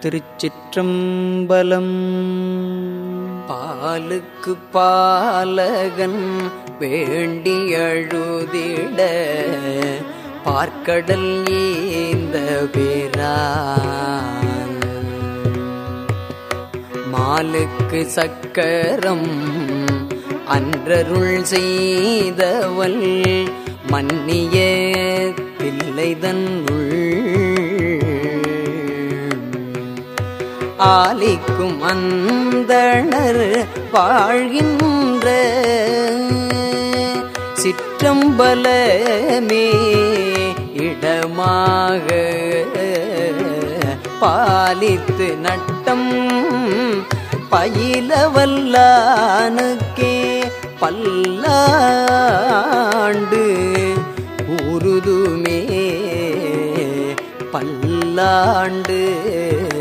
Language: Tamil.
திருச்சிற்றம்பலம் பாலுக்கு பாலகன் வேண்டி அழுதிட பார்க்கடல் ஏந்த பேரான் மாலுக்கு சக்கரம் அன்றருள் செய்தவள் மன்னிய பிள்ளைதன்னுள் ஆலிக்கும் அந்தணர் வாழ்கின்ற சிற்றம்பலமே இடமாக பாலித்து நட்டம் பயிலவல்லானுக்கே பல்லாண்டு உருதுமே பல்லாண்டு